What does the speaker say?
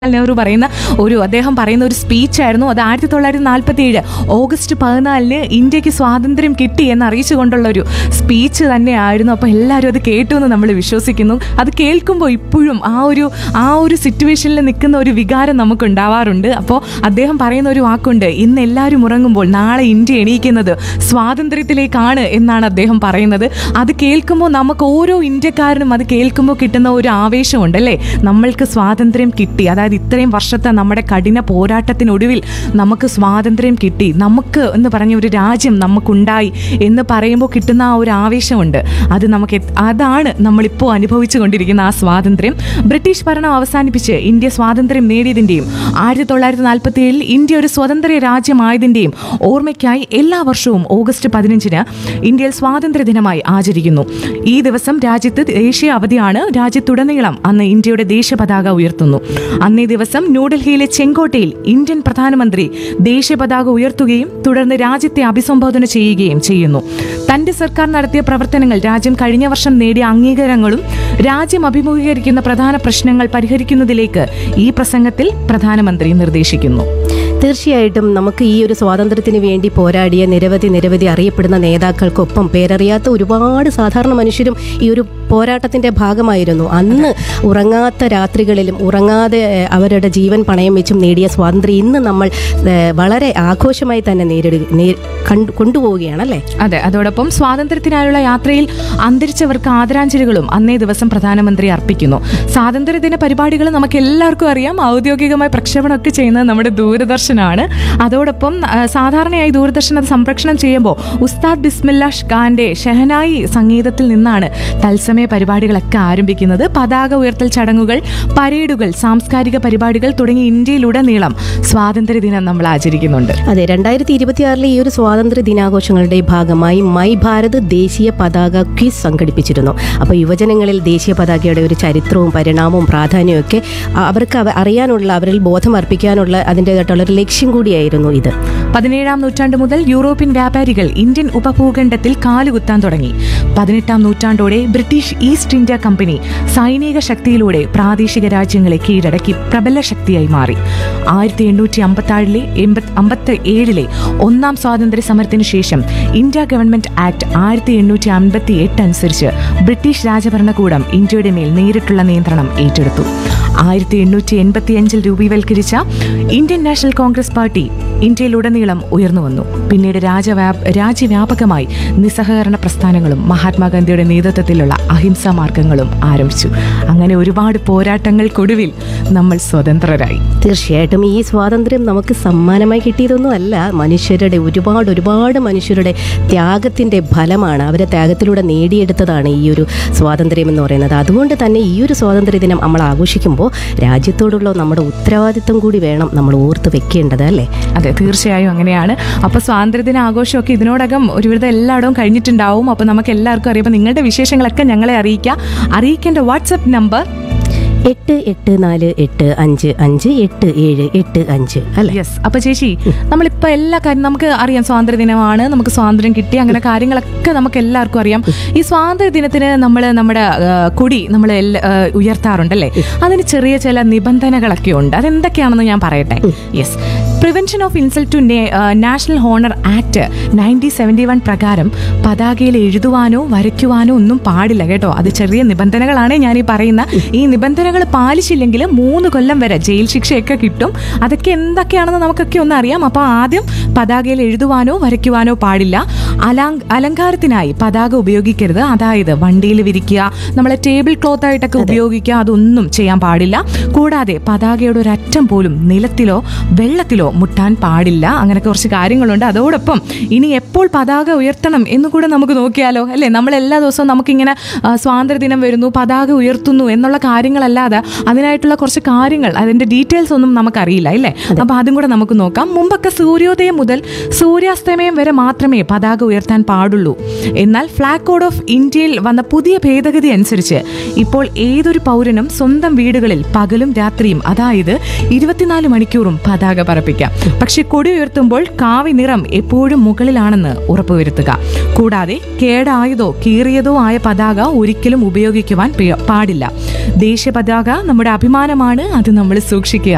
നെഹ്റു പറയുന്ന ഒരു അദ്ദേഹം പറയുന്ന ഒരു സ്പീച്ചായിരുന്നു അത് ആയിരത്തി തൊള്ളായിരത്തി നാൽപ്പത്തി ഏഴ് ഓഗസ്റ്റ് പതിനാലിന് ഇന്ത്യക്ക് സ്വാതന്ത്ര്യം കിട്ടി എന്ന് അറിയിച്ചുകൊണ്ടുള്ള ഒരു സ്പീച്ച് തന്നെയായിരുന്നു അപ്പോൾ എല്ലാവരും അത് കേട്ടു എന്ന് നമ്മൾ വിശ്വസിക്കുന്നു അത് കേൾക്കുമ്പോൾ ഇപ്പോഴും ആ ഒരു ആ ഒരു സിറ്റുവേഷനിൽ നിൽക്കുന്ന ഒരു വികാരം നമുക്ക് ഉണ്ടാവാറുണ്ട് അപ്പോൾ അദ്ദേഹം പറയുന്ന ഒരു വാക്കുണ്ട് ഇന്ന് എല്ലാവരും ഉറങ്ങുമ്പോൾ നാളെ ഇന്ത്യ എണീക്കുന്നത് സ്വാതന്ത്ര്യത്തിലേക്കാണ് എന്നാണ് അദ്ദേഹം പറയുന്നത് അത് കേൾക്കുമ്പോൾ നമുക്ക് ഓരോ ഇന്ത്യക്കാരനും അത് കേൾക്കുമ്പോൾ കിട്ടുന്ന ഒരു ആവേശമുണ്ട് അല്ലേ നമ്മൾക്ക് സ്വാതന്ത്ര്യം കിട്ടി അതായത് ഇത്രയും വർഷത്തെ നമ്മുടെ കഠിന പോരാട്ടത്തിനൊടുവിൽ നമുക്ക് സ്വാതന്ത്ര്യം കിട്ടി നമുക്ക് എന്ന് പറഞ്ഞ ഒരു രാജ്യം നമുക്കുണ്ടായി എന്ന് പറയുമ്പോൾ കിട്ടുന്ന ആ ഒരു ആവേശമുണ്ട് അത് നമുക്ക് എത്- അതാണ് നമ്മളിപ്പോൾ അനുഭവിച്ചു കൊണ്ടിരിക്കുന്ന ആ സ്വാതന്ത്ര്യം ബ്രിട്ടീഷ് ഭരണം അവസാനിപ്പിച്ച് ഇന്ത്യ സ്വാതന്ത്ര്യം നേടിയതിൻ്റെയും ആയിരത്തി തൊള്ളായിരത്തി നാൽപ്പത്തി ഏഴിൽ ഇന്ത്യ ഒരു സ്വതന്ത്ര രാജ്യമായതിൻ്റെയും ഓർമ്മയ്ക്കായി എല്ലാ വർഷവും ഓഗസ്റ്റ് പതിനഞ്ചിന് ഇന്ത്യയിൽ സ്വാതന്ത്ര്യ ദിനമായി ആചരിക്കുന്നു ഈ ദിവസം രാജ്യത്ത് ദേശീയ അവധിയാണ് രാജ്യത്തുടനീളം അന്ന് ഇന്ത്യയുടെ ദേശീയ പതാക ഉയർത്തുന്നു അന്നേ ദിവസം ന്യൂഡൽഹിയിലെ ചെങ്കോട്ടയിൽ ഇന്ത്യൻ പ്രധാനമന്ത്രി ദേശീയ പതാക ഉയർത്തുകയും തുടർന്ന് രാജ്യത്തെ അഭിസംബോധന ചെയ്യുകയും ചെയ്യുന്നു തന്റെ സർക്കാർ നടത്തിയ പ്രവർത്തനങ്ങൾ രാജ്യം കഴിഞ്ഞ വർഷം നേടിയ അംഗീകാരങ്ങളും രാജ്യം അഭിമുഖീകരിക്കുന്ന പ്രധാന പ്രശ്നങ്ങൾ പരിഹരിക്കുന്നതിലേക്ക് ഈ പ്രസംഗത്തിൽ പ്രധാനമന്ത്രി നിർദ്ദേശിക്കുന്നു തീർച്ചയായിട്ടും നമുക്ക് ഈ ഒരു സ്വാതന്ത്ര്യത്തിന് വേണ്ടി പോരാടിയ നിരവധി നിരവധി അറിയപ്പെടുന്ന നേതാക്കൾക്കൊപ്പം പേരറിയാത്ത ഒരുപാട് സാധാരണ മനുഷ്യരും ഈ ഒരു പോരാട്ടത്തിന്റെ ഭാഗമായിരുന്നു അന്ന് ഉറങ്ങാത്ത രാത്രികളിലും ഉറങ്ങാതെ ഏഹ്, അവരുടെ ജീവൻ പണയം വെച്ചും നേടിയ സ്വാതന്ത്ര്യം ഇന്ന് നമ്മൾ ഏഹ്, വളരെ ആഘോഷമായി തന്നെ നേരിടുക നേ- കണ്ടു- കൊണ്ടുപോവുകയാണല്ലേ അതെ അതോടൊപ്പം സ്വാതന്ത്ര്യത്തിനായുള്ള യാത്രയിൽ അന്തരിച്ചവർക്ക് ആദരാഞ്ജലികളും അന്നേ ദിവസം പ്രധാനമന്ത്രി അർപ്പിക്കുന്നു സ്വാതന്ത്ര്യദിന പരിപാടികൾ നമുക്ക് എല്ലാവർക്കും അറിയാം ഔദ്യോഗികമായി പ്രക്ഷേപണമൊക്കെ ചെയ്യുന്നത് നമ്മുടെ ദൂരദർശനാണ് അതോടൊപ്പം ആ, സാധാരണയായി ദൂരദർശൻ അത് സംപ്രേഷണം ചെയ്യുമ്പോൾ ഉസ്താദ് ബിസ്മില്ലാഷ് ഖാന്റെ ഷെഹനായി സംഗീതത്തിൽ നിന്നാണ് തത്സമയ പരിപാടികളൊക്കെ ആരംഭിക്കുന്നത് പതാക ഉയർത്തൽ ചടങ്ങുകൾ പരേഡുകൾ സാംസ്കാരിക പരിപാടികൾ തുടങ്ങി ഇന്ത്യയിലുടനീളം സ്വാതന്ത്ര്യദിനം നമ്മൾ ആചരിക്കുന്നുണ്ട് അതെ രണ്ടായിരത്തി ഇരുപത്തിയാറിലെ ഈ ഒരു സ്വാതന്ത്ര്യ ദിനാഘോഷങ്ങളുടെ ഭാഗമായി മൈ ഭാരത് ദേശീയ പതാക ക്വിസ് സംഘടിപ്പിച്ചിരുന്നു അപ്പോൾ യുവജനങ്ങളിൽ ദേശീയ പതാകയുടെ ഒരു ചരിത്രവും പരിണാമവും പ്രാധാന്യവും ഒക്കെ അ- അവർക്ക് അവ- അറിയാനുള്ള അവരിൽ ബോധം അർപ്പിക്കാനുള്ള അതിൻ്റെതായിട്ടുള്ള ഒരു ലക്ഷ്യം കൂടിയായിരുന്നു ഇത് പതിനേഴാം നൂറ്റാണ്ട് മുതൽ യൂറോപ്യൻ വ്യാപാരികൾ ഇന്ത്യൻ ഉപഭൂഖണ്ഡത്തിൽ കാലുകുത്താൻ തുടങ്ങി പതിനെട്ടാം നൂറ്റാണ്ടോടെ ബ്രിട്ടീഷ് ഈസ്റ്റ് ഇന്ത്യ കമ്പനി സൈനിക ശക്തിയിലൂടെ പ്രാദേശിക രാജ്യങ്ങളെ കീഴടക്കി പ്രബല ശക്തിയായി മാറി ആയിരത്തി എണ്ണൂറ്റി അമ്പത്താറിലെ അമ്പത്തി ഏഴിലെ ഒന്നാം സ്വാതന്ത്ര്യ സമരത്തിനു ശേഷം ഇന്ത്യ ഗവൺമെന്റ് ആക്ട് ആയിരത്തി എണ്ണൂറ്റി അൻപത്തി എട്ട് അനുസരിച്ച് ബ്രിട്ടീഷ് രാജഭരണകൂടം ഇന്ത്യയുടെ മേൽ നേരിട്ടുള്ള നിയന്ത്രണം ഏറ്റെടുത്തു ആയിരത്തി എണ്ണൂറ്റി എൺപത്തി അഞ്ചിൽ രൂപീവൽക്കരിച്ച ഇന്ത്യൻ നാഷണൽ കോൺഗ്രസ് പാർട്ടി ഇന്ത്യയിലുടനീളം ഉയർന്നു വന്നു പിന്നീട് രാജവ്യാപ രാജ്യവ്യാപകമായി നിസ്സഹകരണ പ്രസ്ഥാനങ്ങളും മഹാത്മാഗാന്ധിയുടെ നേതൃത്വത്തിലുള്ള അഹിംസാ മാർഗങ്ങളും ആരംഭിച്ചു അങ്ങനെ ഒരുപാട് പോരാട്ടങ്ങൾക്കൊടുവിൽ നമ്മൾ സ്വതന്ത്രരായി തീർച്ചയായിട്ടും ഈ സ്വാതന്ത്ര്യം നമുക്ക് സമ്മാനമായി കിട്ടിയതൊന്നും അല്ല മനുഷ്യരുടെ ഒരുപാട് ഒരുപാട് മനുഷ്യരുടെ ത്യാഗത്തിൻ്റെ ഫലമാണ് അവരെ ത്യാഗത്തിലൂടെ നേടിയെടുത്തതാണ് ഈ ഒരു സ്വാതന്ത്ര്യം എന്ന് പറയുന്നത് അതുകൊണ്ട് തന്നെ ഈ ഒരു സ്വാതന്ത്ര്യ ദിനം നമ്മൾ ആഘോഷിക്കുമ്പോൾ രാജ്യത്തോടുള്ള നമ്മുടെ ഉത്തരവാദിത്വം കൂടി വേണം നമ്മൾ ഓർത്ത് വെക്കേണ്ടത് അല്ലേ അതെ തീർച്ചയായും അങ്ങനെയാണ് അപ്പോൾ സ്വാതന്ത്ര്യദിന ആഘോഷമൊക്കെ ഇതിനോടകം ഒരുവിധം എല്ലായിടവും കഴിഞ്ഞിട്ടുണ്ടാവും അപ്പോൾ നമുക്ക് എല്ലാവർക്കും അറിയാം അപ്പോൾ നിങ്ങളുടെ വിശേഷങ്ങളൊക്കെ ഞങ്ങളെ അറിയിക്കുക അറിയിക്കേണ്ട വാട്സപ്പ് നമ്പർ എട്ട് എട്ട് നാല് എട്ട് അഞ്ച് അഞ്ച് എട്ട് ഏഴ് എട്ട് അഞ്ച് അല്ലേ യെസ് അപ്പൊ ചേച്ചി നമ്മളിപ്പോ എല്ലാ കാര്യം നമുക്ക് അറിയാം സ്വാതന്ത്ര്യ ദിനമാണ് നമുക്ക് സ്വാതന്ത്ര്യം കിട്ടി അങ്ങനെ കാര്യങ്ങളൊക്കെ നമുക്ക് എല്ലാവർക്കും അറിയാം ഈ സ്വാതന്ത്ര്യ ദിനത്തിന് നമ്മൾ നമ്മുടെ ആ, കൊടി നമ്മൾ ഉയർത്താറുണ്ടല്ലേ അതിന് ചെറിയ ചില നിബന്ധനകളൊക്കെ ഉണ്ട് അതെന്തൊക്കെയാണെന്ന് ഞാൻ പറയട്ടെ yes prevention of insult to national honour act nineteen seventy one പ്രകാരം പതാകയിൽ എഴുതുവാനോ വരയ്ക്കുവാനോ ഒന്നും പാടില്ല കേട്ടോ അത് ചെറിയ നിബന്ധനകളാണ് ഞാൻ ഈ പറയുന്ന ഈ നിബന്ധനകൾ പാലിച്ചില്ലെങ്കിൽ മൂന്ന് കൊല്ലം വരെ ജയിൽ ശിക്ഷയൊക്കെ കിട്ടും അതൊക്കെ എന്തൊക്കെയാണെന്ന് നമുക്കൊക്കെ ഒന്ന് അറിയാം അപ്പോൾ ആദ്യം പതാകയിൽ എഴുതുവാനോ വരയ്ക്കുവാനോ പാടില്ല അലാങ് അലങ്കാരത്തിനായി പതാക ഉപയോഗിക്കരുത് അതായത് വണ്ടിയിൽ വിരിക്കുക നമ്മളെ ടേബിൾ ക്ലോത്ത് ആയിട്ടൊക്കെ ഉപയോഗിക്കുക അതൊന്നും ചെയ്യാൻ പാടില്ല കൂടാതെ പതാകയുടെ ഒരറ്റം പോലും നിലത്തിലോ വെള്ളത്തിലോ മുട്ടാൻ പാടില്ല അങ്ങനെ കുറച്ച് കാര്യങ്ങളുണ്ട് അതോടൊപ്പം ഇനി എപ്പോൾ പതാക ഉയർത്തണം എന്ന് കൂടെ നമുക്ക് നോക്കിയാലോ അല്ലേ നമ്മൾ എല്ലാ ദിവസവും നമുക്കിങ്ങനെ ആ, സ്വാതന്ത്ര്യദിനം വരുന്നു പതാക ഉയർത്തുന്നു എന്നുള്ള കാര്യങ്ങളല്ലാതെ അതിനായിട്ടുള്ള കുറച്ച് കാര്യങ്ങൾ അതിന്റെ ഡീറ്റെയിൽസ് ഒന്നും നമുക്കറിയില്ല അല്ലേ അപ്പൊ അതും കൂടെ നമുക്ക് നോക്കാം മുമ്പൊക്കെ സൂര്യോദയം മുതൽ സൂര്യാസ്തമയം വരെ മാത്രമേ പതാക ഉയർത്താൻ പാടുള്ളൂ എന്നാൽ ഫ്ലാഗ് കോഡ് ഓഫ് ഇന്ത്യയിൽ വന്ന പുതിയ ഭേദഗതി അനുസരിച്ച് ഇപ്പോൾ ഏതൊരു പൗരനും സ്വന്തം വീടുകളിൽ പകലും രാത്രിയും അതായത് ഇരുപത്തിനാല് മണിക്കൂറും പതാക പറപ്പിക്കാം പക്ഷെ കൊടി ഉയർത്തുമ്പോൾ കാവി നിറം എപ്പോഴും മുകളിലാണെന്ന് ഉറപ്പുവരുത്തുക കൂടാതെ കേടായതോ കീറിയതോ ആയ പതാക ഒരിക്കലും ഉപയോഗിക്കുവാൻ പേ- പാടില്ല ദേശീയ പതാക നമ്മുടെ അഭിമാനമാണ് അത് നമ്മൾ സൂക്ഷിക്കുക